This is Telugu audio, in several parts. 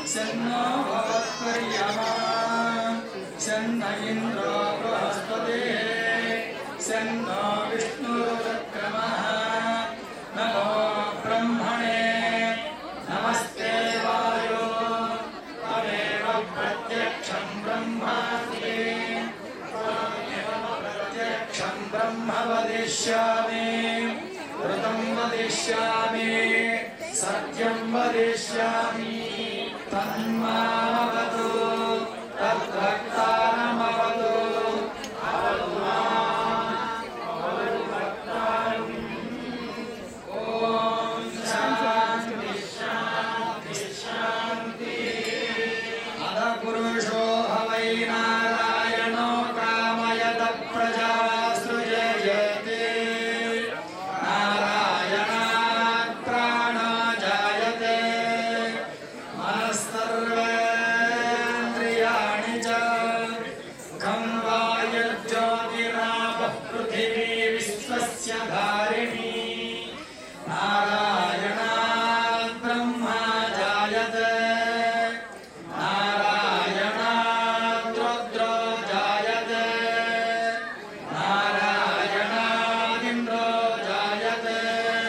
शन्नो भवत्पर्यमा शन्न इन्द्रो बृहस्पतिः शन्नो विष्णुरुक्रमः नमो ब्रह्मणे नमस्ते वायो त्वमेव प्रत्यक्षं ब्रह्मास्मि प्रत्यक्षं ब्रह्म वदिष्यामि ऋतं वदिष्यामि सत्यं वदिष्यामि तन्मामवतु तद्भक्तारमवतु ॐ शान्ति शान्ति शान्ति अधपुरुषो हवै नारायणो कामयत प्रजा सृजयति नारायणात् प्राणो जायते मनस्सर्वेन्द्रियाणि च खं वायुर्ज्योतिरापः पृथिवी विश्वस्य धारिणी नारायणात् ब्रह्मा जायते नारायणात् रुद्रो जायते नारायणादिन्द्रो जायते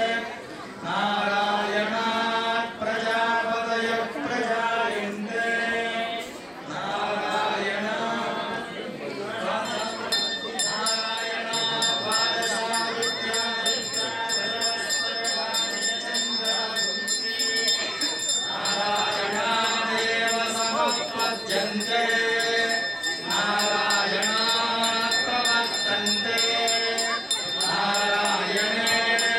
नारायणात् प्रजापतयः प्रजायन्ते नारायण नारायणादेव समुत्पद्यन्ते नारायणात् प्रवर्तन्ते नारायणे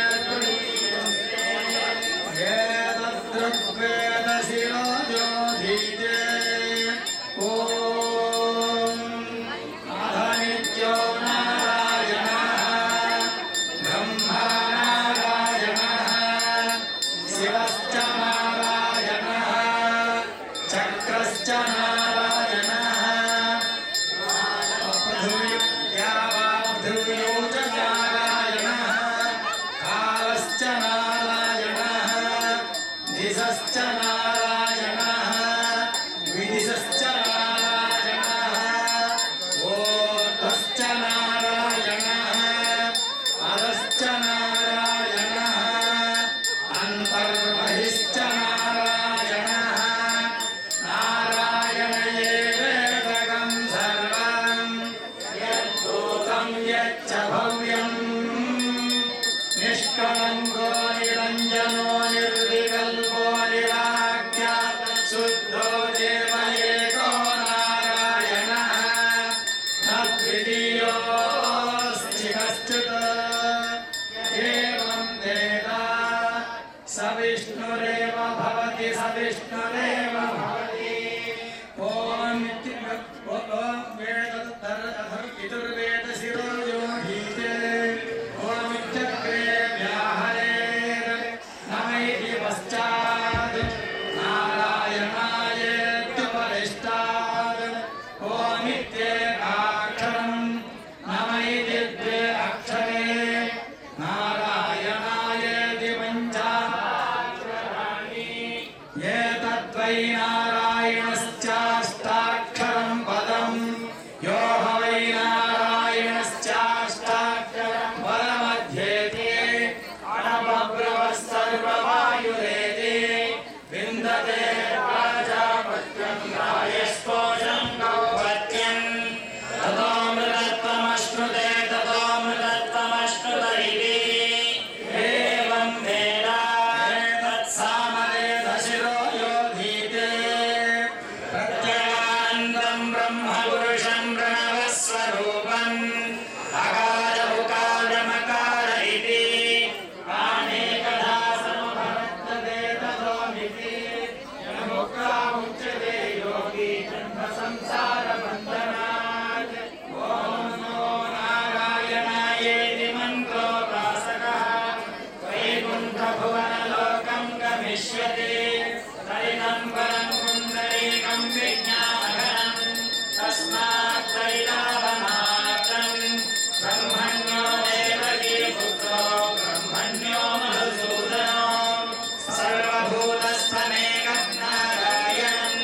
वेददृग्वेदशिरोजोधीते ॐ अधनित्यो नारायणः ब्रह्मा नारायणः शिवश्च नारायणः चक्रश्च नारायणः पृथिव्यावापृथिव्यो च नारायणः कालश्च नारायणः दिशश्च नारायणः विदिशश्च नारायणः ऊर्ध्वश्च नारायणः अधश्च नारायणः अन्तर्बहिश्च नारायणः नारायण एवेदकं सर्वम् यद्भूतं यच्च भव्यम् निष्कलङ्को निरञ्जनो निर्विकल्पो निराख्यात शुद्धो देव एको नारायणः तद्वितीयोऽस्ति कश्चित् एवं वेद स विष्णुरेव भवति स विष्णुरेव भवति ॐ वेद शिरोयोधीते ॐ चक्रे व्याहरेत् नमैति पश्चात् नारायणायेत्युपरिष्टात् ॐमित्येकाक्षरम् नमैति द्वे अक्षरे नारायणायेति पञ्चाक्षराणि एतद्वै नारायणश्चाष्टाक्षरं पदम् यो ह वै नारायणश्चाष्टाक्षरं पदमध्येति अणपब्रवः सर्ववायुरेति विन्दते प्राजापत्यं रायस्पोषं गौपत्यम् ततोऽमृतत्वमश्नुते ततोऽमृतत्वमश्नुत इति एवं वेद तत्सामवेदशिरो योधीते प्रत्यगानन्दं ब्रह्मपुरुषं प्रणवस्वरूपम् अकारमुकारमकार इति अनेकधा समुपवर्तते ततोमिति यमुक्तामुच्यते योगी जन्मसंसारबन्धनात् ॐ नमो नारायणायेति मन्त्रोपासकः वैकुण्ठभुवनलोकं गमिष्यति तैलं परं पुण्डरीकं विज्ञानघनं तस्मात् त्रैलाभमात्रं ब्रह्मण्यो देवकी पुत्रो ब्रह्मण्यो मधुसूदनो सर्वभूतस्थमेकं नारायणम्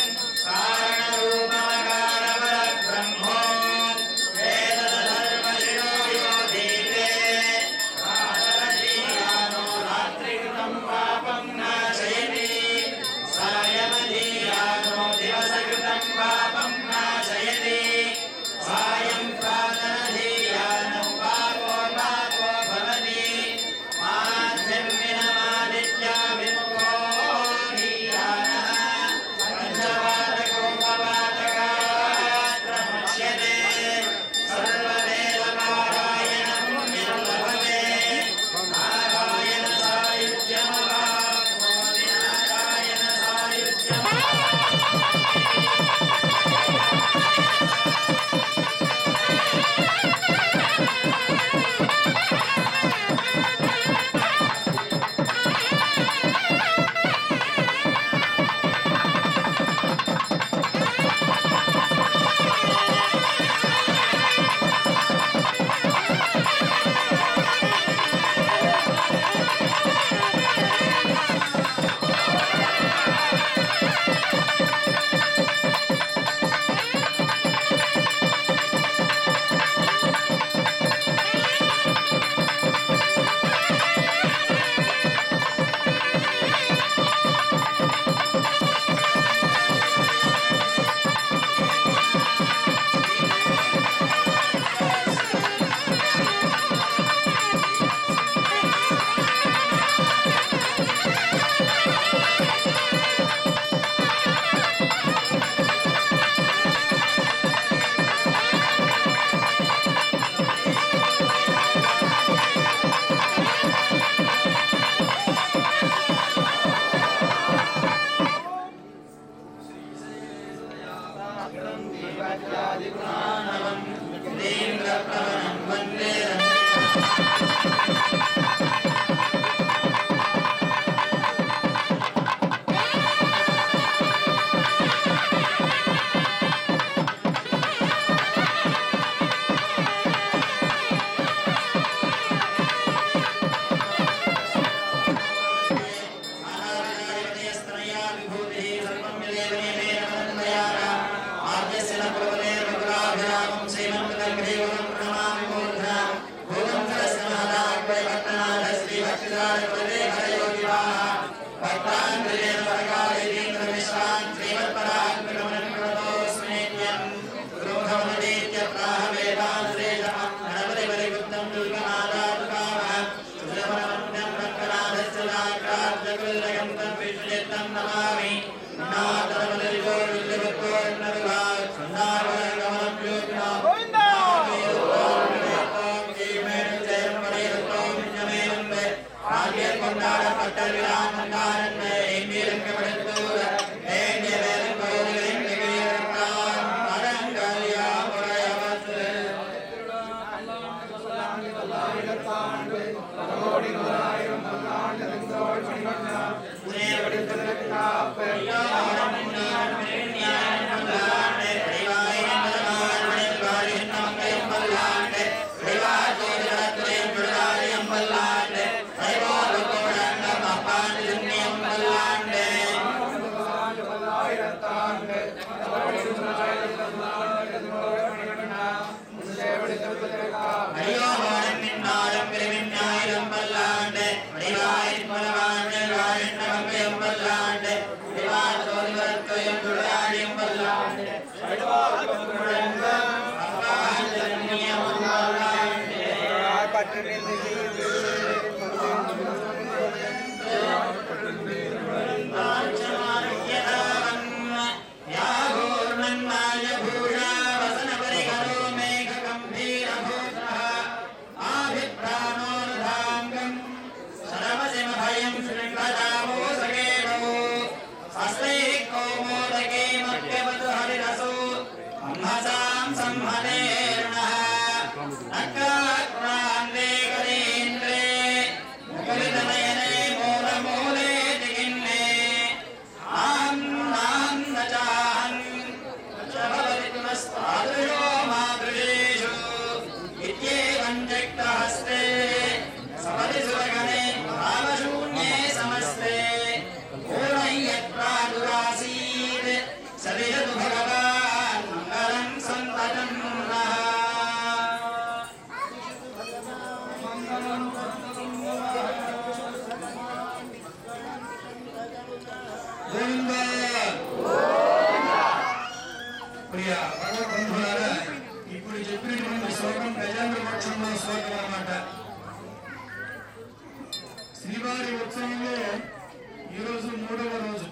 సరిహదు భగవాన్ మంగళం సంతతం నః. గోవింద ప్రియ భగవద్బంధులారా ఇప్పుడు చెప్పినటువంటి శ్లోకం గజేంద్ర పక్షంలో శ్లోకం అన్నమాట శ్రీవారి ఉత్సవంలో ఈరోజు మూడవ రోజు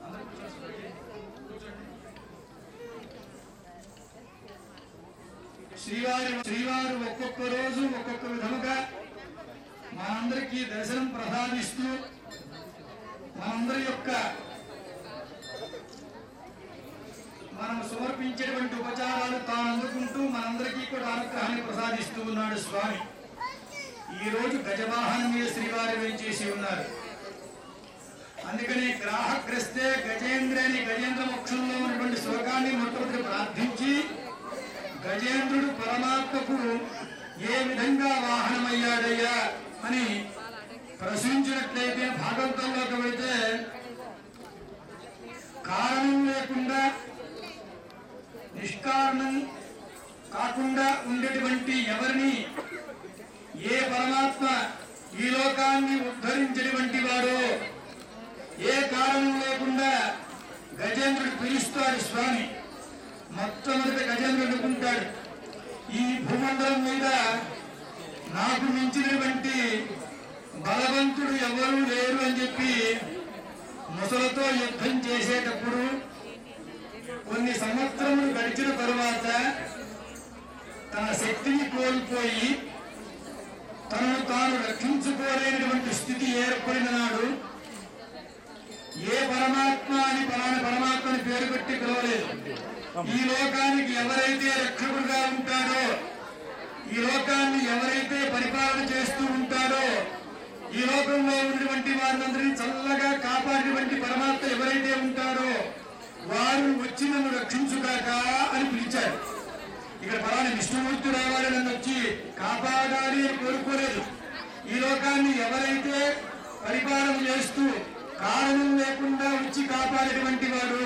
శ్రీవారి శ్రీవారు ఒక్కొక్క రోజు ఒక్కొక్క విధముగా మనందరికీ దర్శనం ప్రసాదిస్తూ మనందరి యొక్క మనం సమర్పించేటువంటి ఉపచారాలు తాను అందుకుంటూ మనందరికీ కూడా అనుగ్రహాన్ని ప్రసాదిస్తూ ఉన్నాడు స్వామి ఈ రోజు గజవాహనం మీద శ్రీవారి వేంచేసి ఉన్నారు అందుకని గ్రాహగ్రస్తే గజేంద్రని గజేంద్ర మోక్షంలో ఉన్నటువంటి శ్లోకాన్ని మొట్టమొదటి ప్రార్థించి గజేంద్రుడు పరమాత్మకు ఏ విధంగా వాహనమయ్యాడయ్యా అని ప్రశ్నించినట్లయితే భాగవతంలోకి వెళితే కారణం లేకుండా నిష్కారణం కాకుండా ఉండేటువంటి ఎవరిని ఏ పరమాత్మ ఈ లోకాన్ని ఉద్ధరించినటువంటి వాడో ఏ కారణం లేకుండా గజేంద్రుడు పిలుస్తాడు స్వామి మొట్టమొదటి గజేంద్రుడు అనుకుంటాడు ఈ భూమండలం మీద నాకు మించినటువంటి బలవంతుడు ఎవరు లేరు అని చెప్పి ముసలతో యుద్ధం చేసేటప్పుడు కొన్ని సంవత్సరములు గడిచిన తరువాత తన శక్తిని కోల్పోయి తనను తాను రక్షించుకోలేనటువంటి స్థితి ఏర్పడిన నాడు ఏ పరమాత్మ అని పలానా పరమాత్మని పేరు పెట్టి పిలవలేదు ఈ లోకానికి ఎవరైతే రక్షకుడుగా ఉంటాడో ఈ లోకాన్ని ఎవరైతే పరిపాలన చేస్తూ ఉంటాడో ఈ లోకంలో ఉన్నటువంటి వారినందరినీ చల్లగా కాపాడినటువంటి పరమాత్మ ఎవరైతే ఉంటారో వారు వచ్చి నన్ను రక్షించుగాక అని పిలిచారు ఇక్కడ పలాని విష్ణుమూర్తి రావాలి నన్ను వచ్చి కాపాడాలి అని కోరుకోలేదు ఈ లోకాన్ని ఎవరైతే పరిపాలన చేస్తూ కారణం లేకుండా వచ్చి కాపాడేటువంటి వాడు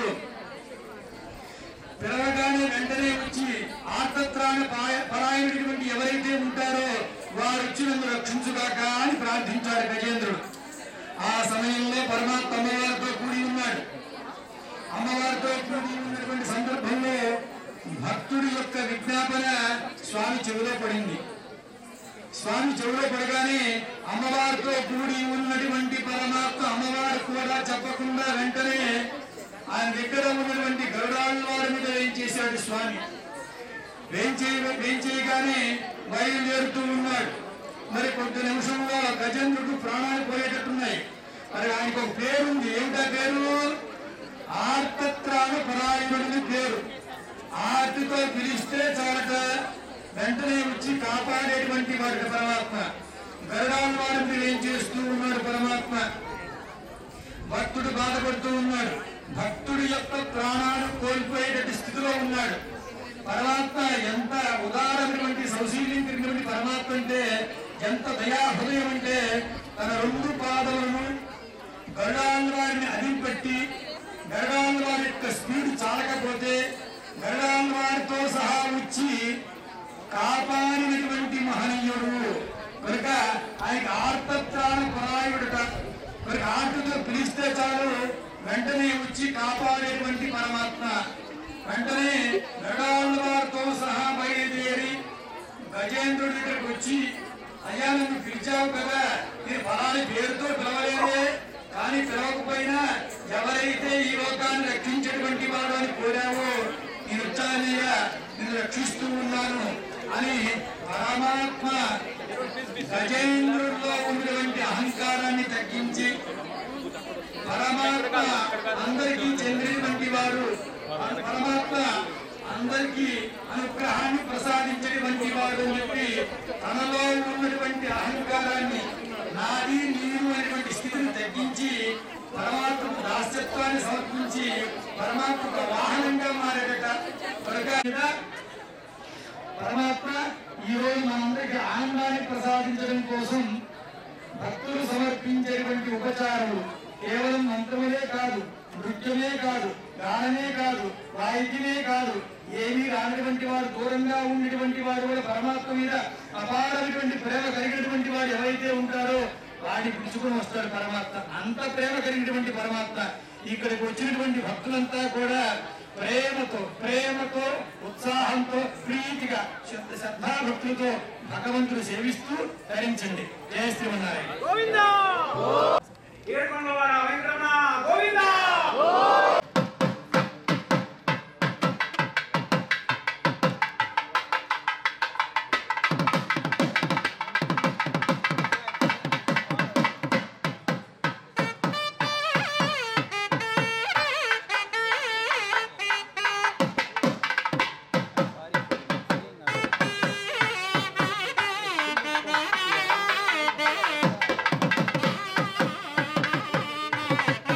పిలవగానే వెంటనే వచ్చి ఆర్తత్రాణ పాయ- పరాయణుడిటువంటి ఎవరైతే ఉంటారో వారు వచ్చి నన్ను రక్షించుగాక అని ప్రార్థించాడు గజేంద్రుడు ఆ సమయంలో పరమాత్మ అమ్మవారితో కూడి ఉన్నాడు అమ్మవారితో కూడి ఉన్నటువంటి సందర్భంలో భక్తుడి యొక్క విజ్ఞాపన స్వామి చెవిలో పడింది స్వామి చెవిలో పడగానే అమ్మవారితో కూడి ఉన్నటువంటి పరమాత్మ అమ్మవారు కూడా చెప్పకుండా వెంటనే ఆయన దగ్గర ఉన్నటువంటి గరుడాళ్ళ వారి మీద ఏం చేశాడు స్వామి వేంచే వేంచేయగానే బయలుదేరుతూ ఉన్నాడు మరి కొద్ది నిమిషంలో గజేంద్రుడు ప్రాణాలు పోయేటట్టున్నాయి మరి ఆయనకు ఒక పేరు ఉంది ఏమిటా పేరు పరాయణుడిని పేరు ఆర్తితో పిలిస్తే చాలట వెంటనే వచ్చి కాపాడేటువంటి వాడి పరమాత్మ గరుడాల వారిని ఏం చేస్తూ ఉన్నాడు పరమాత్మ భక్తుడు బాధపడుతూ ఉన్నాడు భక్తుడి యొక్క ప్రాణాలు కోల్పోయేటటువంటి స్థితిలో ఉన్నాడు పరమాత్మ ఎంత ఉదారమైనటువంటి సౌశీల్యం కలిగినటువంటి పరమాత్మ అంటే ఎంత దయాహృదయం అంటే తన రెండు పాదములను గరుడాల వారిని అదింపెట్టి గరుడాల వారి యొక్క స్పీడ్ చాలకపోతే గరుడాల వారితో సహా వచ్చి కాపాడినటువంటి మహనీయుడు కనుక ఆయనకి ఆర్తత్రాణ పరాయుడుట కనుక ఆర్తతో పిలిస్తే చాలు వెంటనే వచ్చి కాపాడేటువంటి పరమాత్మ వెంటనే గరుడాల వారితో సహా బయలుదేరి గజేంద్రుడి దగ్గరికి వచ్చి అయ్యా నన్ను పిలిచావు కదా నేను ఫలాని పేరుతో పిలవలేదే కానీ పిలవకపోయినా ఎవరైతే ఈ లోకాన్ని రక్షించేటువంటి వాడు అని కోరావో నేను వచ్చానయ్యా నేను రక్షిస్తూ ఉన్నాను అని పరమాత్మ గజేంద్రుడిలో ఉన్నటువంటి అహంకారాన్ని తగ్గించి పరమాత్మ అందరికీ చెందినటువంటి వాడు పరమాత్మ అందరికీ అనుగ్రహాన్ని ప్రసాదించేటువంటి వాడు అని చెప్పి తనలో ఉన్నటువంటి అహంకారాన్ని నాది నీరు అనేటువంటి స్థితిని తగ్గించి పరమాత్మకు దాస్యత్వాన్ని సమర్పించి పరమాత్మకు వాహనంగా మారేట కనుక పరమాత్మ ఈ రోజు మనందరికీ ఆనందాన్ని ప్రసాదించడం కోసం భక్తులు సమర్పించేటువంటి ఉపచారములు కేవలం మంత్రములే కాదు నృత్యమే కాదు గానమే కాదు వాయిద్యమే కాదు ఏమీ రానటువంటి వాడు దూరంగా ఉండేటువంటి వాడు కూడా పరమాత్మ మీద అపారమైనటువంటి ప్రేమ కలిగినటువంటి వాడు ఎవరైతే ఉంటారో వాడిని పిలుచుకొని వస్తాడు పరమాత్మ అంత ప్రేమ కలిగినటువంటి పరమాత్మ ఇక్కడికి వచ్చినటువంటి భక్తులంతా కూడా ప్రేమతో ప్రేమతో ఉత్సాహంతో ప్రీతిగా శ్రద్ధ శ్రద్ధాభక్తులతో భగవంతుడు సేవిస్తూ ధరించండి జయ శ్రీమన్నారాయణ గోవిందా ఏడుకొండలవాడ వెంకటరమణ గోవిందా Thank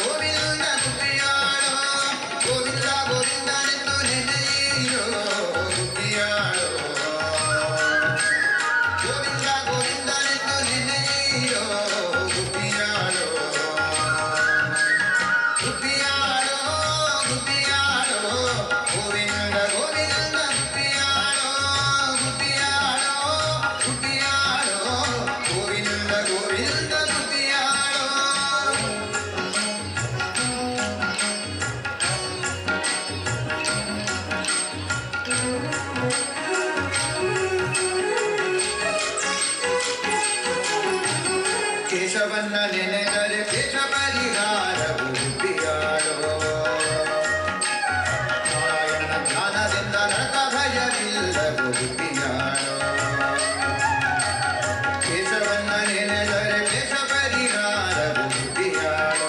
ಗೋವಿಂದ ಗುಬ್ಬಿಯಾಡೋ ಗೋವಿಂದ ಗೋವಿಂದನೆಂದು ನೆನೆಯಿರೋ ಗುಬ್ಬಿಯಾಡೋ ಗೋವಿಂದ ಗೋವಿಂದನೆಂದು ನೆನೆಯಿರೋ ಗುಬ್ಬಿಯಾಡೋ ಗುಬ್ಬಿಯಾಡೋ ಗುಬ್ಬಿಯಾಡೋ ಗೋವಿಂದ ಗೋವಿಂದ ಗುಬ್ಬಿಯಾಡೋ ಗುಬ್ಬಿಯಾಡೋ ಗುಬ್ಬಿಯಾಡೋ ಗೋವಿಂದ ಗೋವಿಂದ ಗುಬ್ಬಿಯಾಡೋ ಕೇಶವನ್ನ ನೆನೆದರೆ ಕೇಶ ಪರಿಹಾರವು ಗುಬ್ಬಿಯಾಡೋ ನಾರಾಯಣನ ಧ್ಯಾನದಿಂದ ನರಕ ಭಯವಿಲ್ಲವು ಗುಬ್ಬಿಯಾಡೋ ಕೇಶವನ್ನ ನೆನೆದರೆ ಕೇಶ ಪರಿಹಾರವು ಗುಬ್ಬಿಯಾಡೋ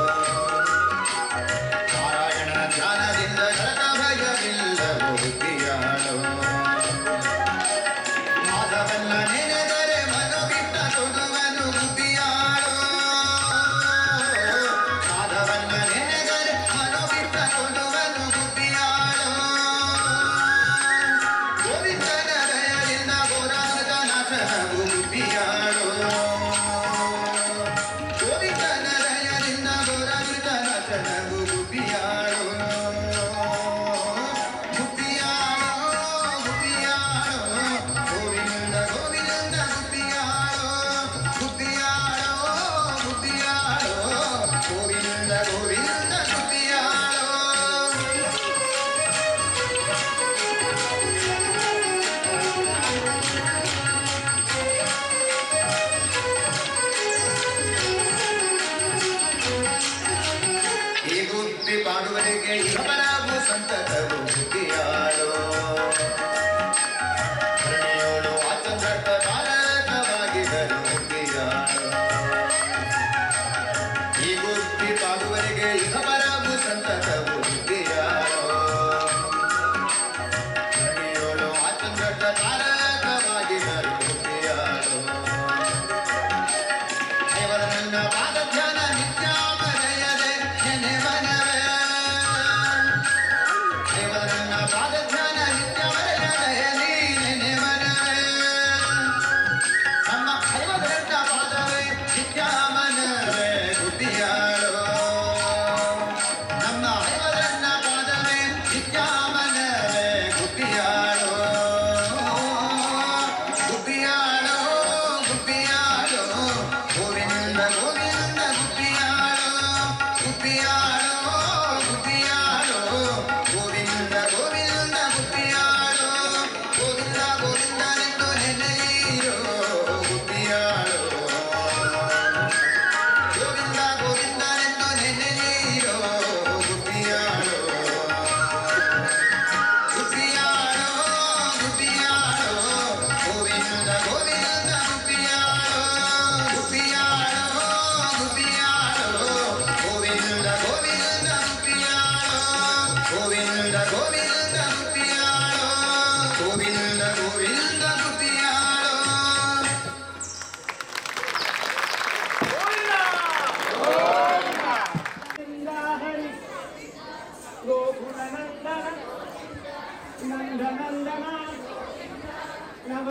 ನಾರಾಯಣನ ಧ್ಯಾನದಿಂದ ನರಕ ಭಯವಿಲ್ಲವು ಗುಬ್ಬಿಯಾಡೋ ಮಾಧವನ್ನ ನೆನೆದರೆ ಮನು ಬಿಟ್ಟ ತೊಡುವನು ಗುಬ್ಬಿಯಾಡೋ ಮಾಧವನ್ನ ನೆನೆದರೆ ಮನು ಬಿಟ್ಟ ತೊಡುವನು ಗುಬ್ಬಿಯಾಡೋ ಗೋವಿಂದನ ದಯದಿಂದ ಗೋರಾಮೃತ ನಾಶನವು ಗುಬ್ಬಿಯಾಡೋ ಗೋವಿಂದನ ದಯದಿಂದ ಗೋರಾಮೃತ ನಾಶನವು ಗುಬ್ಬಿಯಾಡೋ ಗುಬ್ಬಿಯಾಡೋ ಗುಬ್ಬಿಯಾಡೋ ಗೋವಿಂದ ಗೋವಿಂದ ಗುಬ್ಬಿಯಾಡೋ ಗುಬ್ಬಿಯಾಡೋ ಗುಬ್ಬಿಯಾಡೋ ಗೋವಿಂದ ಗೋವಿಂದ ಗುಬ್ಬಿಯಾಡೋ ಈ ಗುಬ್ಬಿ ಪಾಡುವರಿಗೆ ಇವರಾಗು ಸಂತತವು ಗುಬ್ಬಿಯಾಡೋ ಕರುಣೆಯೋಳು ಆಚಂದ್ರಕ ತಾರಕವಾಗಿದರು ಗುಬ್ಬಿಯಾಡೋ ಈ ಗುಬ್ಬಿ ಪಾಡುವರಿಗೆ ಇವರಾಗು ಸಂತತವು ಗುಬ್ಬಿಯಾಡೋ ಕರುಣೆಯೋಳು ಆಚಂದ್ರಕ ತಾರಕವಾಗಿದರು ಗುಬ್ಬಿಯಾಡೋ ದೇವರ ನನ್ನ ಪಾದ ಧ್ಯಾನ ನಿತ್ಯಾಮರೆಯದೆ ನೆನೆವನವೇ ದೇವರ ನನ್ನ ಪಾದ ಧ್ಯಾನ ನಿತ್ಯಾಮರೆಯದೆ ನೀ ನೆನೆವನವೇ ನಮ್ಮ ದೈವದ ಪಾದವೇ ನಿತ್ಯಾಮನವೇ ಗುಬ್ಬಿಯಾಳೋ ನಮ್ಮ ದೈವದ ಪಾದವೇ ನಿತ್ಯಾಮನವೇ ಗುಬ್ಬಿಯಾಳೋ ಗುಬ್ಬಿಯಾಳೋ ಗುಬ್ಬಿಯಾಳೋ ಗೋವಿಂದ ಗೋವಿಂದ ಗುಬ್ಬಿಯಾಳೋ ಗುಬ್ಬಿಯಾಳೋ ಗುಬ್ಬಿಯಾಳೋ ಗೋವಿಂದ ಗೋವಿಂದ ಗುಬ್ಬಿಯಾಳೋ ಗೋವಿಂದ ಗೋವಿಂದನೆಂದು ನೆನೆಯಿರೋ ಗುಬ್ಬಿಯಾಳೋ ಗೋವಿಂದ ಗೋವಿಂದನೆಂದು ನೆನೆಯಿರೋ ಗುಬ್ಬಿಯಾಳೋ ಗುಬ್ಬಿಯಾಳೋ ಗುಬ್ಬಿಯಾಳೋ ಗೋವಿಂದ ಗೋವಿಂದ ಗುಬ್ಬಿಯಾಳೋ ಗುಬ್ಬಿಯಾಳೋ ಗುಬ್ಬಿಯಾಳೋ ಗೋವಿಂದ ಗೋವಿಂದ ಗುಬ್ಬಿಯಾಳೋ ಗೋವಿಂದ ಗೋವಿಂದ ಗುಬ್ಬಿಯಾಳೋ ಗೋವಿಂದ ಗೋವಿಂದ ಗುಬ್ಬಿಯಾಳೋ ಹರಿ ಗೋಕುಲ ನಂದನ ನಂದನಂದನ ನವ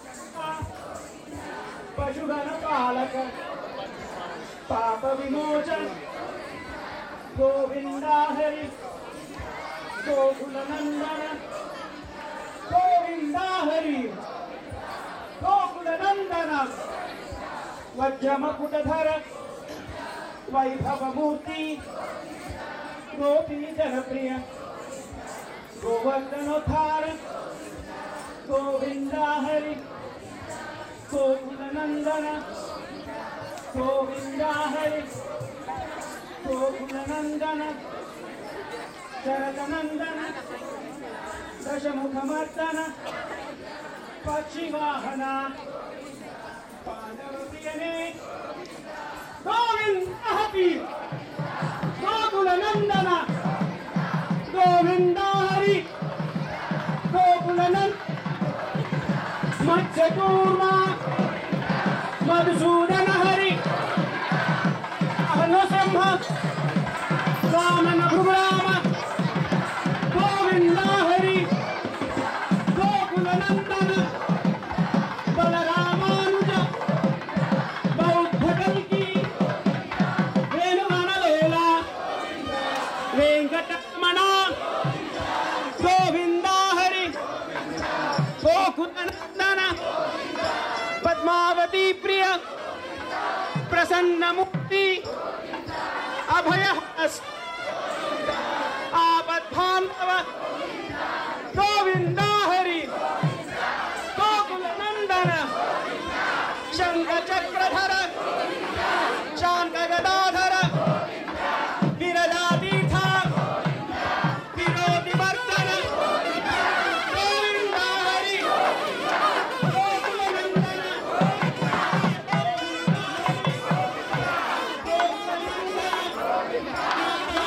ಪಶುಗಣ ಪಾಲಕ ಪಾಪ ವಿಮೋಚನ ಗೋವಿಂದ ಹರಿ ಗೋಕುಲ ನಂದನ ಗೋವಿಂದ ಹರಿ ಗೋಕುಲ ನಂದನ ವಜ್ರಮಕುಟಧರ वैभवमूर्ति गोपी जनप्रिय गोवर्धनोद्धार गोविन्दा हरि गोकुलनन्दन गोविन्दा हरि गोकुलनन्दन शरदनन्दन दशमुखमर्दन पक्षिवाहन पादवप्रियने गोविन्द हरि गोकुलनन्दन गोविन्द हरि गोकुलनन्द मत्स्यकूर्मा मधुसूदन हरि अहनसिंह ప్రసన్నముక్తి అభయ ఆపద్బాంధవ గోవింద హరి గోకుల నందన శంఖ చక్రధర శాంత గదాధర విరజాతీర్థ విరోధి వర్ధన గోవింద హరి గోకుల నందన గోకుల నందన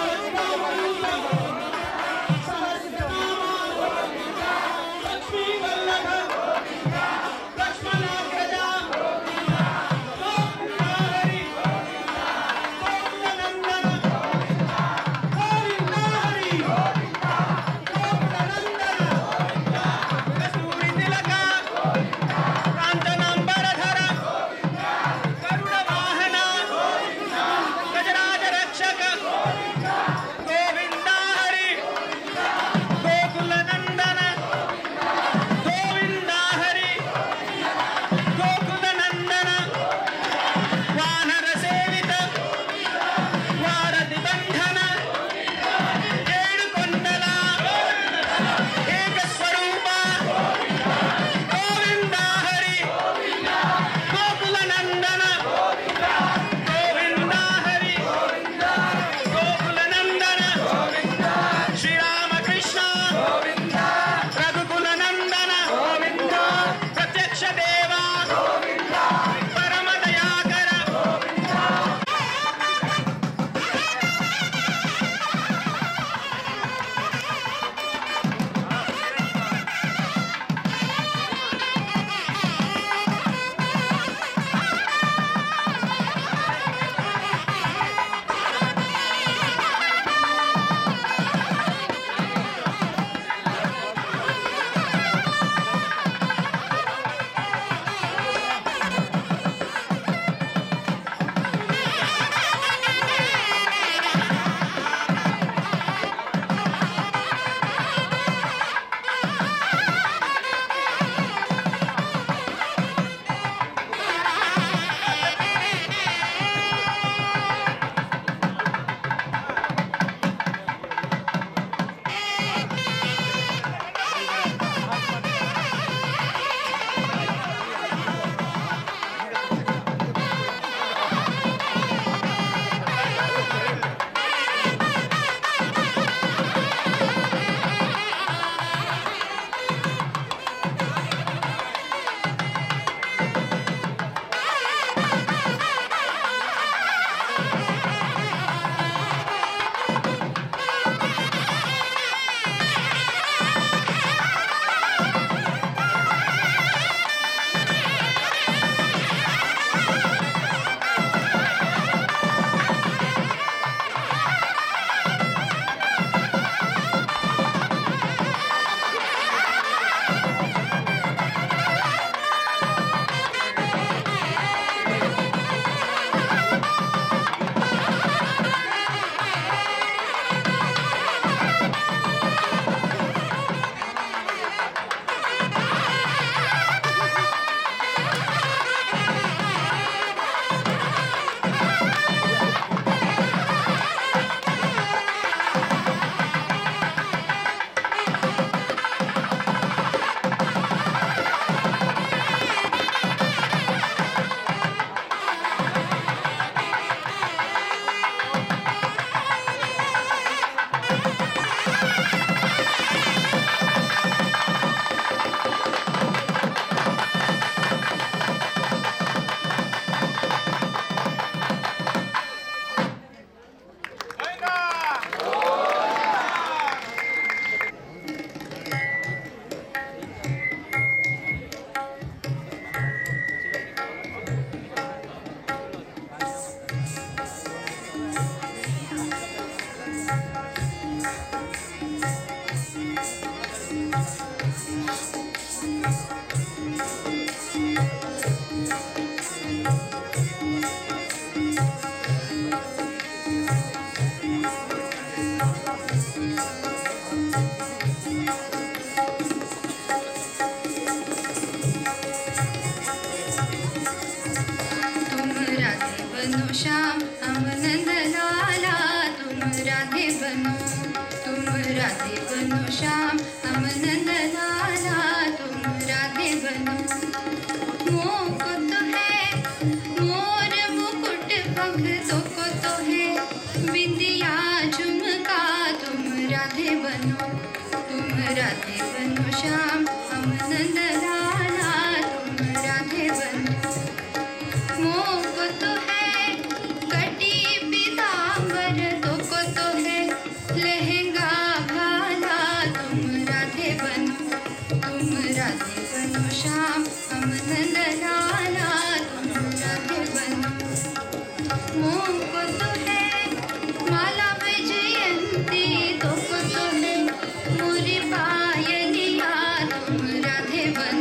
राधे बनो तुम राधे बनो श्याम हम नंद लाला तुम राधे बनो मुकुट है मोर मुकुट भक्तों को तो है बिंदिया झुमका तुम राधे बनो तुम राधे बनो श्याम हम नंद लाला तुम राधे बनो मोको तो है कटी पीताम्बर तो को तो है लहंगा भाला तुम राधे बनो तुम राधे बनो श्याम हम नंद लाला तुम राधे बनो मोको तो है माला विजयंती तो को तो है मोरी पायलिया तुम राधे बनो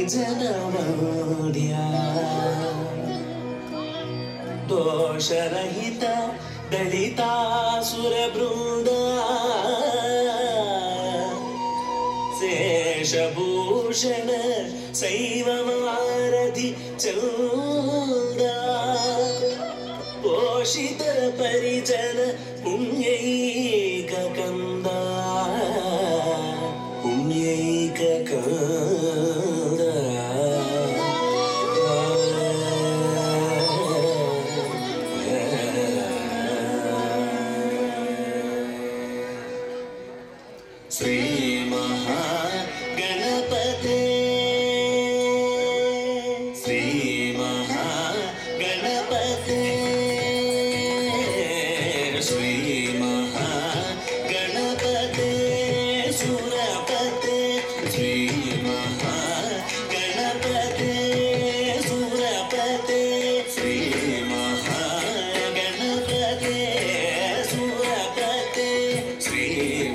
ಪರಿಜನವೋಡ್ಯ ದೋಷರಹಿತ ದಲಿತಾಸುರ ಬೃಂದ ಶೇಷಭೂಷಣ ಶೈವಮಾರಧಿ ಚೌದ పోషిత పరిజన పుణ్యైక కంద పుణ్యైక కంద శ్రీ మహాగణపతే శ్రీ మహాగణపతే శ్రీ మహాగణపతే సురపతే శ్రీ మహాగణపతే సురపతే శ్రీ మహాగణపతే సురపతే శ్రీ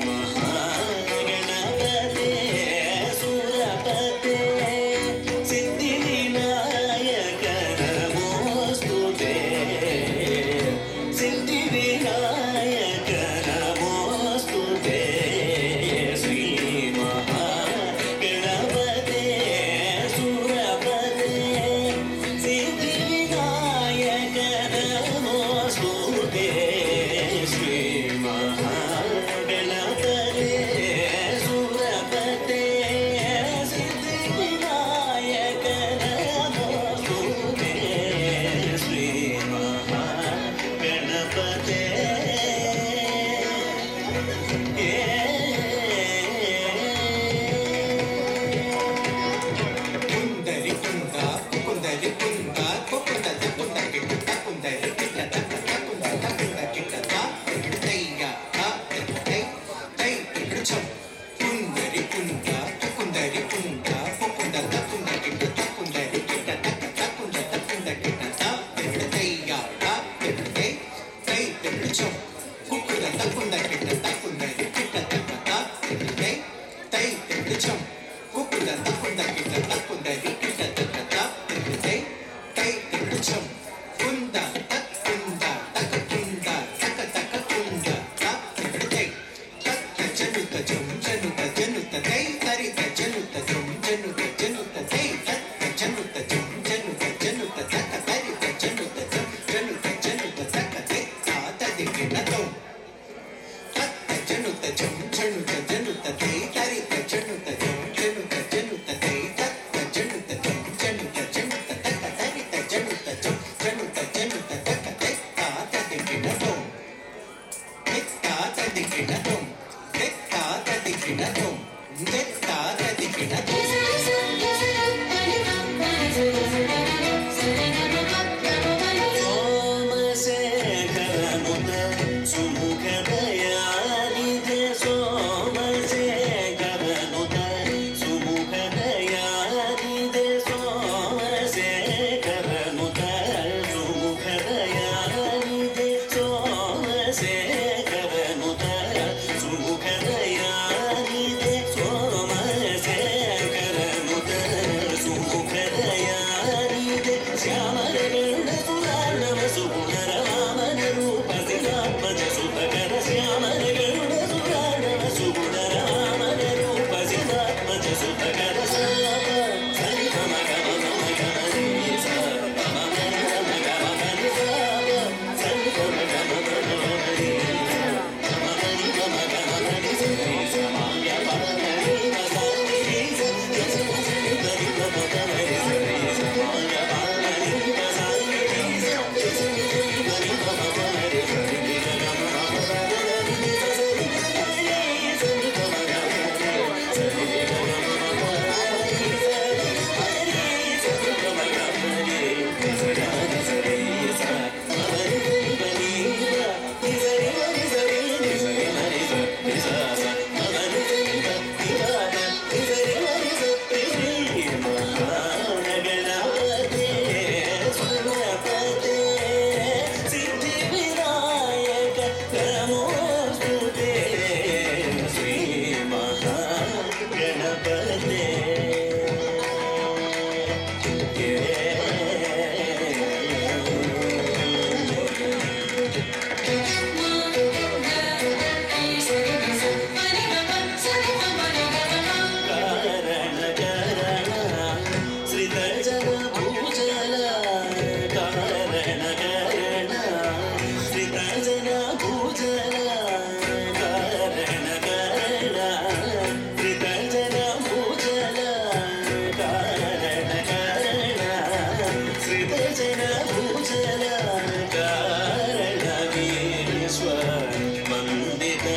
మహాగణపతే సురపతే సిద్ధి వినాయక నమోస్తుతే సిద్ధి వినాయక నమోస్తుతే శ్రీ మహాగణపతే సురపతే సిద్ధి వినాయక నమోస్తుతే శ్రీ మహాగణపతే సురపతే సిద్ధి వినాయక నమోస్తుతే శ్రీ మహాగణపతే కుందరి కుంద కుందరి కుంద కుంద కుంద కిట్ట కుందరి కిట్ట తక్క కుంద కుంద కిట్ట తా తయ్య తా తై తై కిచ్చం కుందరి కుంద కుందరి కుంద కుంద కుంద కిట్ట కుందరి కిట్ట తక్క కుంద కుంద కిట్ట తా తయ్య తా తై తై కిచ్చం కుక్కుద కుంద కిట్ట కుందరి కిట్ట తక్క తా తై తై కిచ్చం కుక్కుద కుంద కిట్ట కుందరి కిట్ట తక్క తా తై తై కిచ్చం కుంద తక్ కుంద తక కుంద తక తక కుంద తా తై తక్క జనుత జం జనుత జనుత తై తరిత జనుత జం జనుత జనుత తై తక్క జనుత జం జనుత జనుత తక తరిత జనుత జం జనుత జనుత తక తై తా తదికిన తో తక్క జనుత జం జనుత జనుత తై తరిత జనుత జం జనుత జనుత తై తక్క జనుత జం జనుత జనుత తక తరిత జనుత జం జనుత జనుత తక తై తా తదికిన తో తా తదికిన తో తా తదికిన తో తా తదికిన తో సోమశేఖరనుత సుముఖదయానిధే సోమశేఖరనుత సుముఖదయానిధే సోమశేఖరనుత సుముఖదయానిధే సోమశేఖరనుత సుముఖదయానిధే సోమశేఖరనుత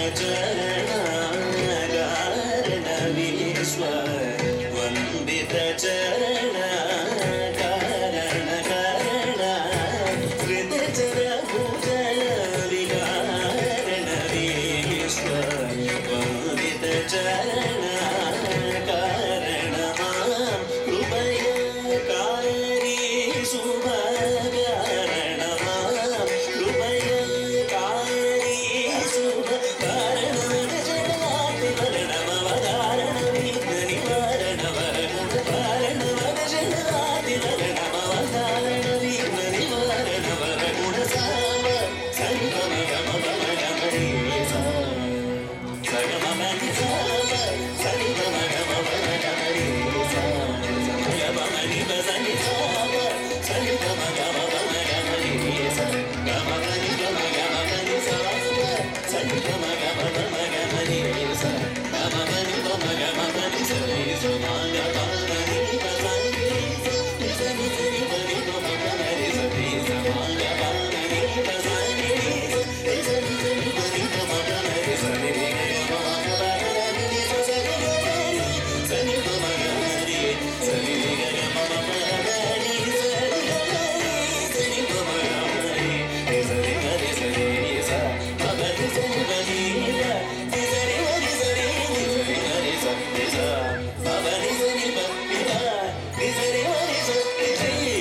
ಚರಣ ಕಾರಣ ವಿಶ್ವ ವಂದಿತ ಚರಣ ಕಾರಣ ಕಾರಣ ಕೃತ ಚರ ಭೂಷಣ ವಿಕಾರಣ ವಿಶ್ವ ವಂದಿತ ಚರಣ ಕಾರಣ ಮಾಂ ಕೃಪಯ ಕಾರಿ ಶುಭ ಕಾರಣ ಮಾಂ ಕೃಪಯ ಕಾರಿ ಶುಭ ಕಾರಣ ಜನಾತಿ ವರ್ಣಮವ ಕಾರಣ ನಿವಾರಣ ವರಣ ಕಾರಣ ವರ ಜನಾತಿ ವರ್ಣಮವ ಕಾರಣ ನಿವಾರಣ ವರಗುಣ ಸಾಮ ಸಂಗಮ ಗಮ ಗಮ ಗಮ ರೇ ಸಾ ಸಗಮ ಮನಿ ಸಾಮ ಸರಿಗಮ ಗಮ ಗಮ ಗಮ ರೇ ಸಾ ಗಮ ಮನಿ ಬಸನಿ ಸಾಮ ಸರಿಗಮ ಗಮ ಗಮ ಗಮ ರೇ ಸಾ ಗಮ ಮನಿ ಗಮ ಗಮ ಮನಿ ಸಾಮ ಸರಿಗಮ ಗಮ ಗಮ ಗಮ ರೇ ಸಾ ಗಮ ಮನಿ ಗಮ ಗಮ ಮನಿ ಸರಿ ಸಮ ಗಮ ಮನಿ ಬಸನಿ ಸರಿ ಸರಿ ಮನಿ ಗಮ ಗಮ ರೇ ಸರಿ ಸಮ ಗಮ ಮನಿ ಬಸನಿ ಸರಿ ಸರಿ ಮನಿ ಗಮ ಗಮ ರೇ ಸರಿ ಗಮ ಗಮ ರೇ ಸರಿ ಸರಿ ಗಮ ಗಮ ರೇ ಸರಿ ಗಮ ಗಮ ರೇ ಸರಿ ಗಮ ಗಮ ರೇ ಸರಿ ಗರಿ ಸರಿ ಸ ಮಗರಿ ಸರಿ ಬನಿ ರ ಸರಿ ಗರಿ ಸರಿ ಸರಿ ಗರಿ ಸರಿ ಸ ಮಗರಿ ಸರಿ ಬನಿ ರ ಸರಿ ಗರಿ ಸರಿ ಜೈ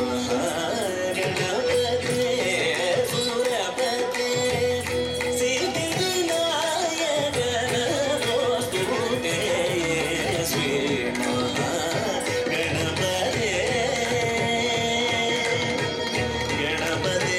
ಮಹಾಗಣಪತಿ ಸುರಪತಿ ಸಿದ್ಧಿ ವಿನಾಯಕನ ಸ್ತುತೆ ಶ್ರೀ ಮಹಾಗಣಪತಿ ಗಣಪತಿ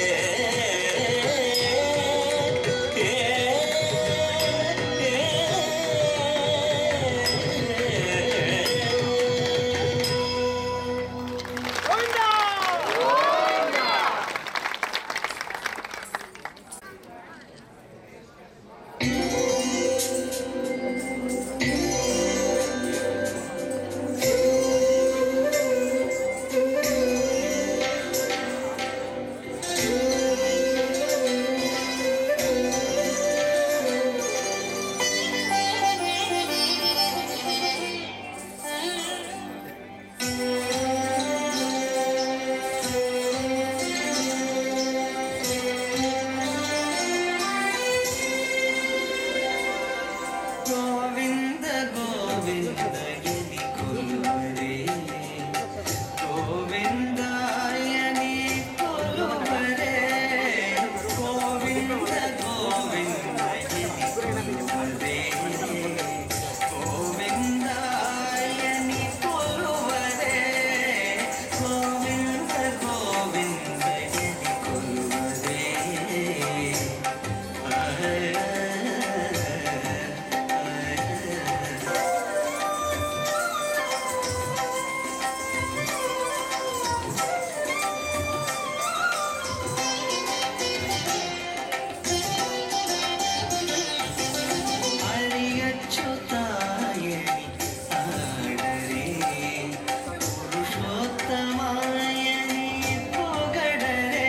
ಗೋವಿಂದ ಗೋವಿಂದ ಎನಿ ಕೊಲುವರೆ ಗೋವಿಂದ ಎನಿ ಕೊಲುವರೆ ಗೋವಿಂದ ಗೋವಿಂದ ಎನಿ ಕೊಲುವರೆ ಗೋವಿಂದ ಎನಿ ಕೊಲುವರೆ ಗೋವಿಂದ ಗೋವಿಂದ ಎನಿ ಕೊಲುವರೆ ಅರಿಯಚ್ಚುತ್ತಾಯಣಿ ಆಡರೆ ಪುರುಷೋತ್ತಮಾಯಣಿ ಪೊಗಡರೆ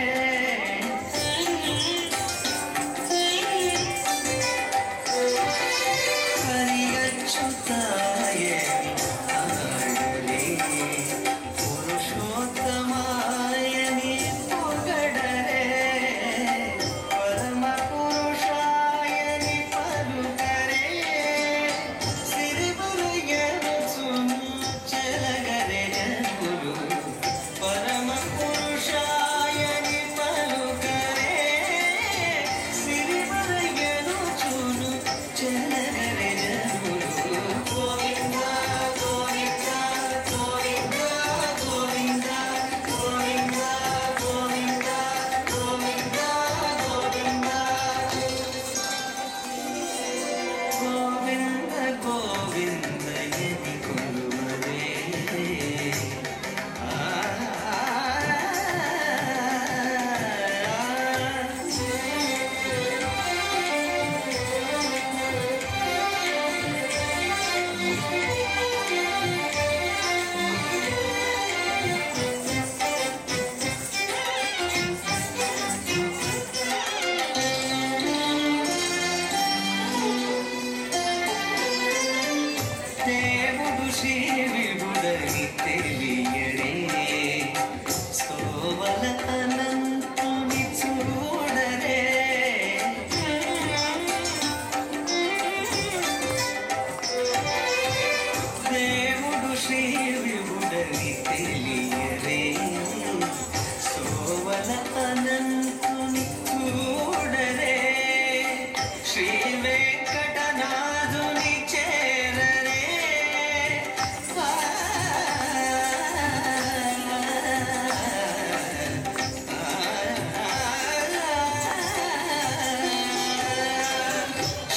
ಹರಿಯಚ್ಚುತ್ತಾಯಣಿ ಆಡರೆ ಪುರುಷೋತ್ತಮಾಯಣಿ ಪೊಗಡರೆ ಪರಮ ಪುರುಷಾಯನಿ ಪಲುಕರೆ ಸಿರಿಬುರುಯನು ಸುನು ಚಲಗರೆ ಜನುರು ಪರಮ ಪುರುಷಾಯನಿ ಪಲುಕರೆ ಸಿರಿಬುರುಯನು ಸುನು ಚಲಗರೆ ಜನುರು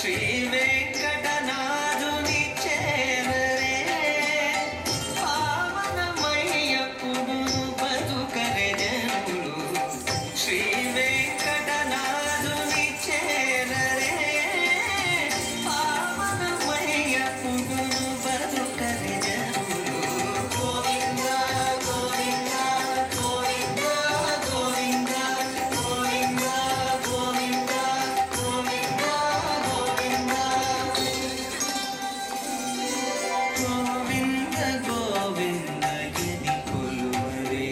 శ్రీ వెంకటనాథుని చేరరే పావనమయ్యప్పుడు బతుకరే జనులు శ్రీ వెంకటనాథుని చేరరే పావనమయ్యప్పుడు బతుకరే జనులు గోవింద గోవింద గోవింద గోవింద గోవింద గోవింద గోవింద గోవింద గోవింద గోవింద యని కొలువరే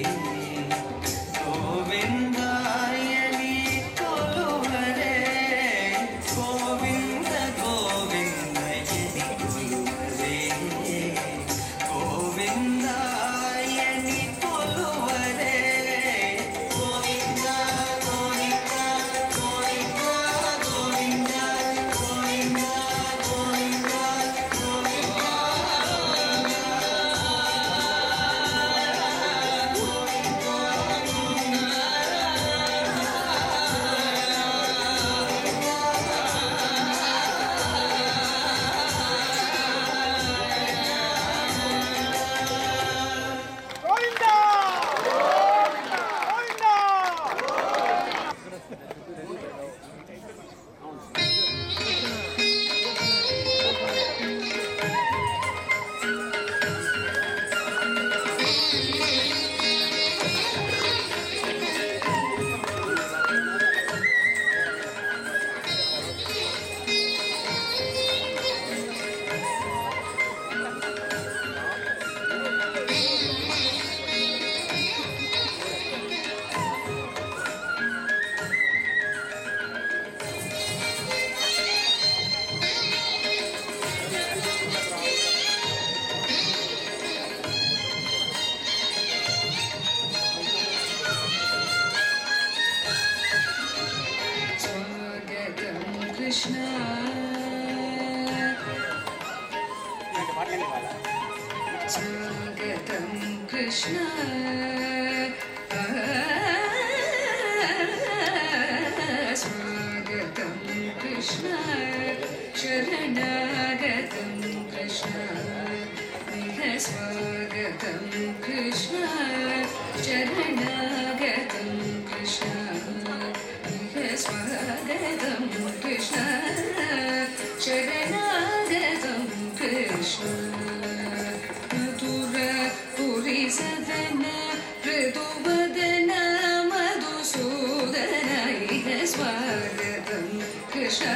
గోవిందాయని కొలువరే గోవింద గోవింద యని కొలువరే గోవిందాయని కొలువరే గోవింద గోవింద గోవింద గోవింద గోవింద గోవింద గోవిందా గోవిందా स्वागतं कृष्ण स्वागतं कृष्ण स्वागतं कृष्ण शरणागतं कृष्ण इह स्वागतं कृष्ण शरणागतं कृष्ण इह स्वागतं कृष्ण शरणागतं कृष्ण मधुर पुरी सदन ऋतुवदन मधुसूदन इह स्वागतं कृष्ण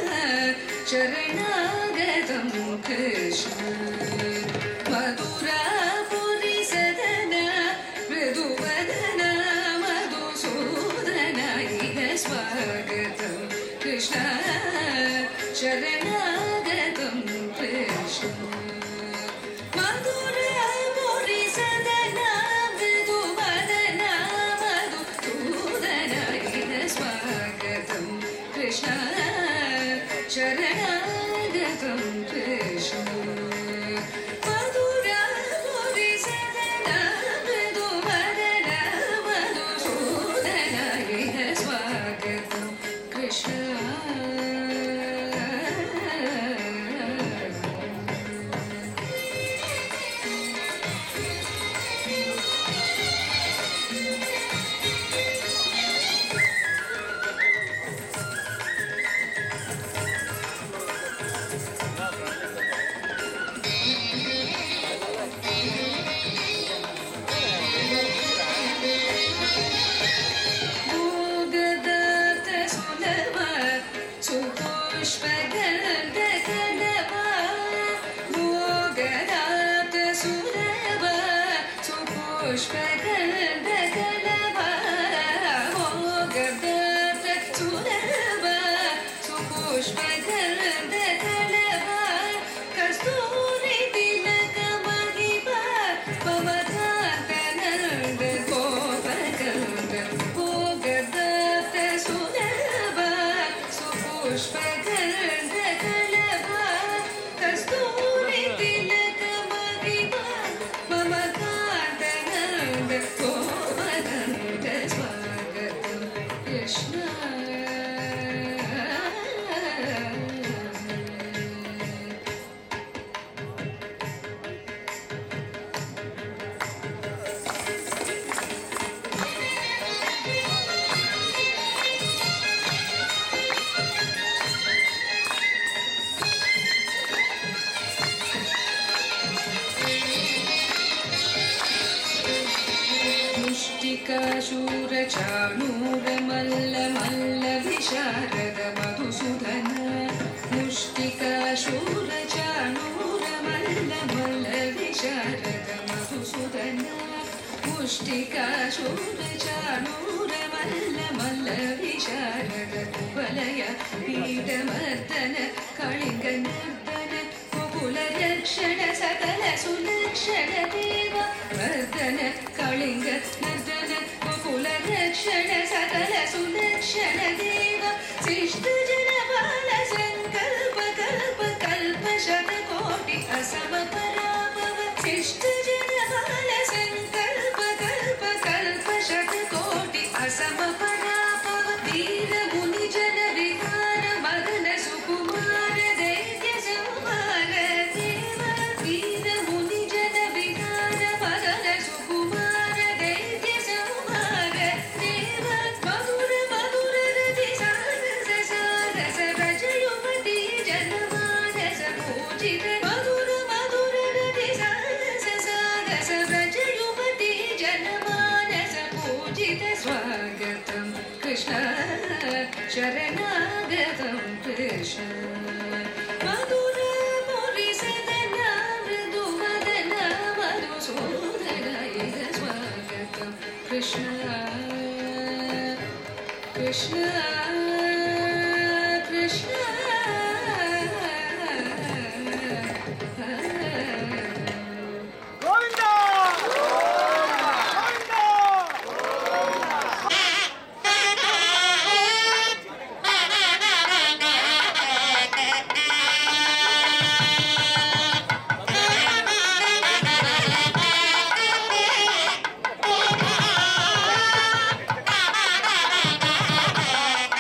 शरणागतं कृष्ण मधुर पुरी सदन मृदुवदन मधुसूदन इह स्वागतं कृष्ण शरणागतं कृष्ण मधुर पुरी सदन मृदुवदन मधुसूदन इह स्वागतं कृष्ण शरणागतं कृष्ण मधुर पुरी सदन मृदुवदन मधुसूदन इह स्वागतं कृष्ण भोगदत्त सुलभ सुपुष्पगन्धकलभ भोगदत्त सुलभ सुपुष्पगन्धकलभ भोगदत्त सुलभ सुपुष्पगन्धकलभ कस्तूरि तिलक महिम पवतानन्द गोपकन्द भोगदत्त सुलभ सुपुष्पगन्ध कलभ कस्तूरि तिलक महिम मम कान्तनन्द गोपकन्द स्वागतं कृष्ण ಶೂರ ಚಾಣೂರ ಮಲ್ಲ ಮಲ್ಲ ವಿಶಾರದ ಮಧುಸೂದನ ಮುಷ್ಟಿಕಾ ಶೂರ ಚಾಣೂರ ಮಲ್ಲ ಮಲ್ಲ ವಿಶಾರದ ಮಧುಸೂದನ ಮುಷ್ಟಿಕಾ ಶೂರ ಚಾಣೂರ ಮಲ್ಲ ಮಲ್ಲ ವಿಶಾರದ ಕುಬಲಯ ಪೀಠಮರ್ದನ ಕಳಿಂಗ ನರ್ದನ ಕುಕುಲ ರಕ್ಷಣ ಸಕಲ ಸುಲಕ್ಷಣ ದೇವ ಮರ್ದನ ಕಳಿಂಗ ನರ್ದನ ಕುಕುಲ ರಕ್ಷಣ ಸಕಲ ಸುಲಕ್ಷಣ ದೇವ ಶಿಷ್ಟ ಜನ ಬಾಲ ಸಂಕಲ್ಪ ಕಲ್ಪ ಕಲ್ಪ ಶತಕೋಟಿ ಅಸಮ ಪರಾಭವ ಶಿಷ್ಟ ಜನ ಬಾಲ ಸಂಕಲ್ಪ ಕಲ್ಪ ಕಲ್ಪ ಶತಕೋಟಿ ಅಸಮ ಪರಾಭವ ವೀರ ಮುನಿ ಜನ ವಿಹಾರ ಮದನ ಸುಕುಮಾರ ದೈತ್ಯ ಸಂಹಾರ ದೇವ ವೀರ ಮುನಿ ಜನ ವಿಹಾರ ಮದನ ಸುಕುಮಾರ ದೈತ್ಯ ಸಂಹಾರ ದೇವ ಮಧುರ ಮಧುರ ರತಿ ಸಾರಸ ಸಾರಸ ರಜ ಯುವತಿ ಜನಮಾನಸ ಪೂಜಿತ ಮಧುರ ಮಧುರ ರತಿ ಸಾರಸ ಸಾರಸ ರಜ ಯುವತಿ ಜನಮಾನಸ ಪೂಜಿತ ಸ್ವಾಗತಂ ಕೃಷ್ಣ ಶರಣಾಗತಂ ಕೃಷ್ಣ ಮಧುರ ಮುರಿಸದನ ಮೃದು ಮದನ ಮಧುಸೂದನ ಇದ ಸ್ವಾಗತಂ ಕೃಷ್ಣ ಕೃಷ್ಣ ಕೃಷ್ಣ గోవిందా గోవిందా Thank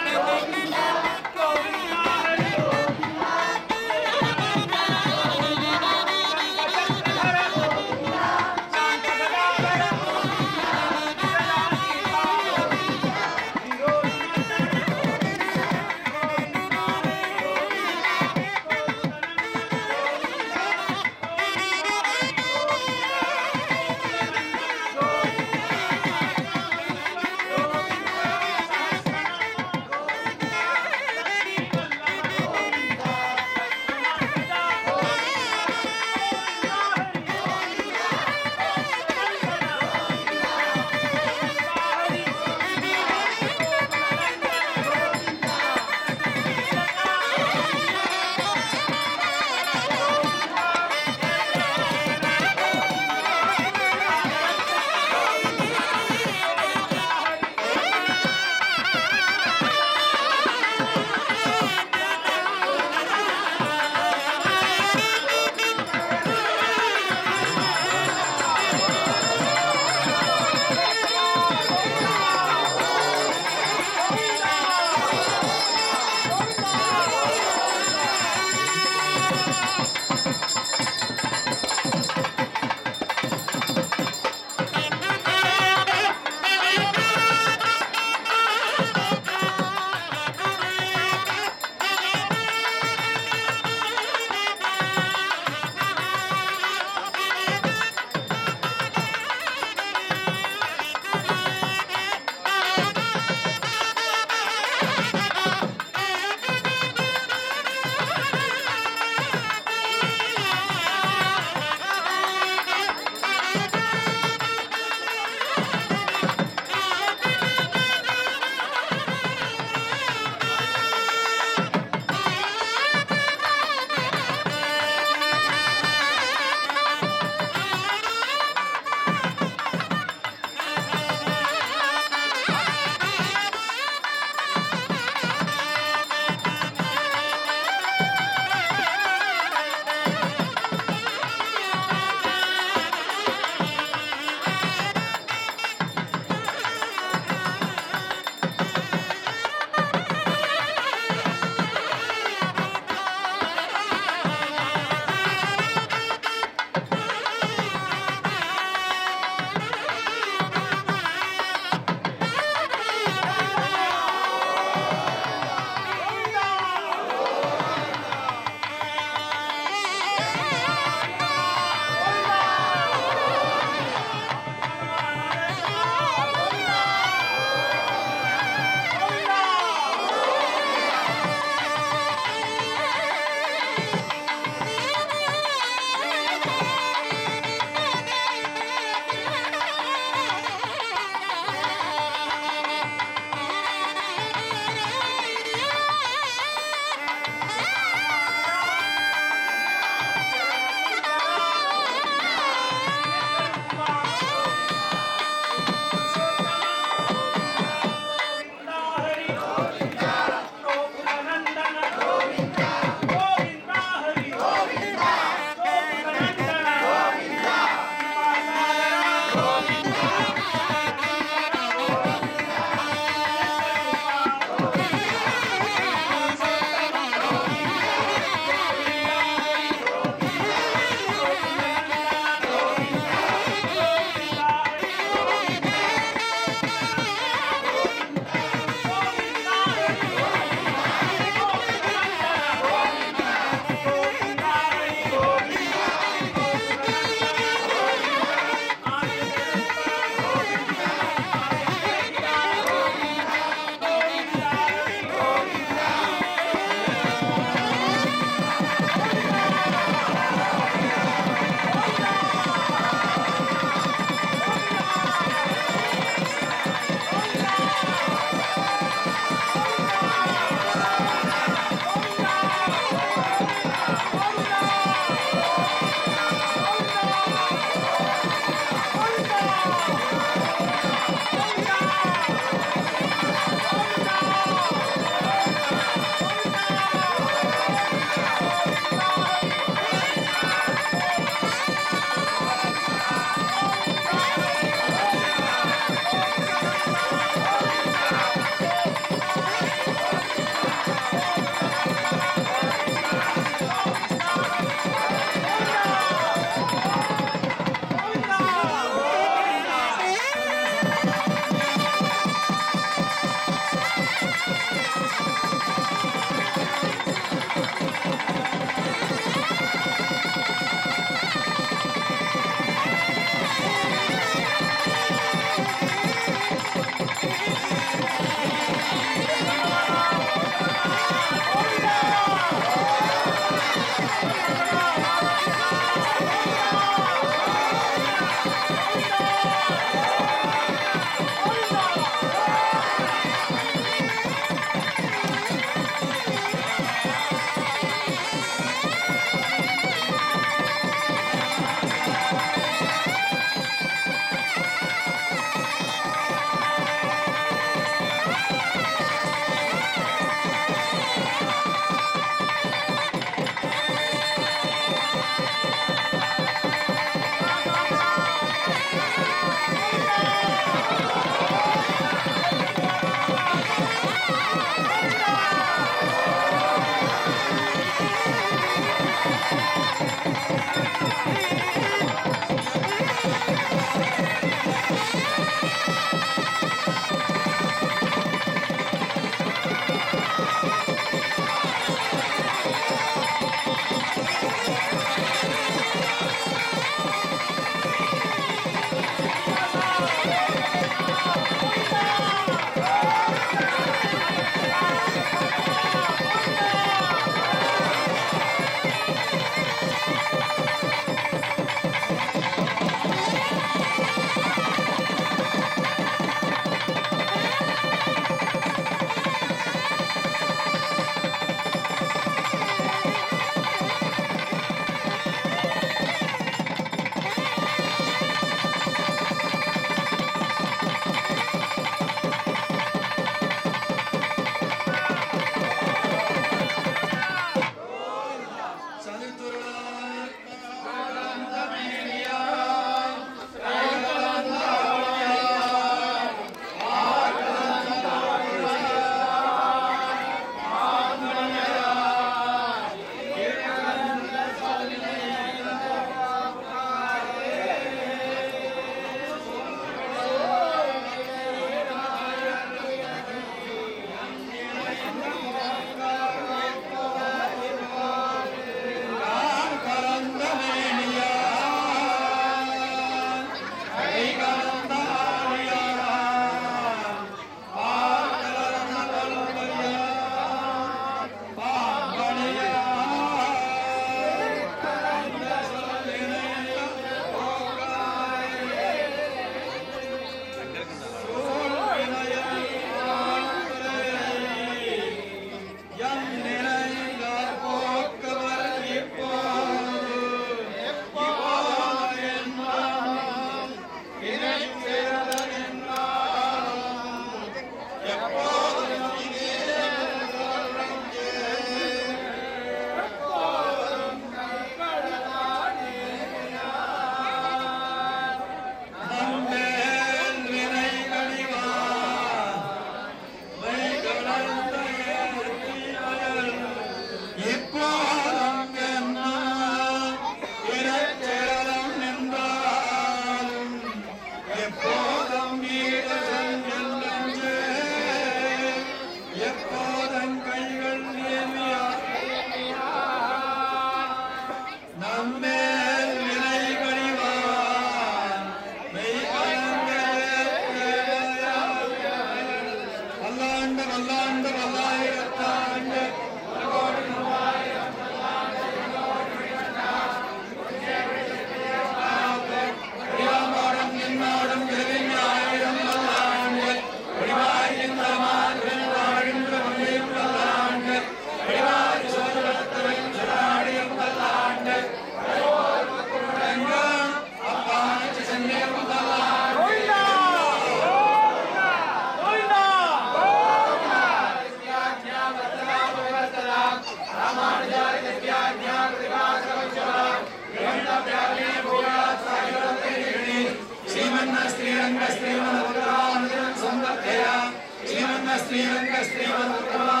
శ్రీరంగ శ్రీమంతమా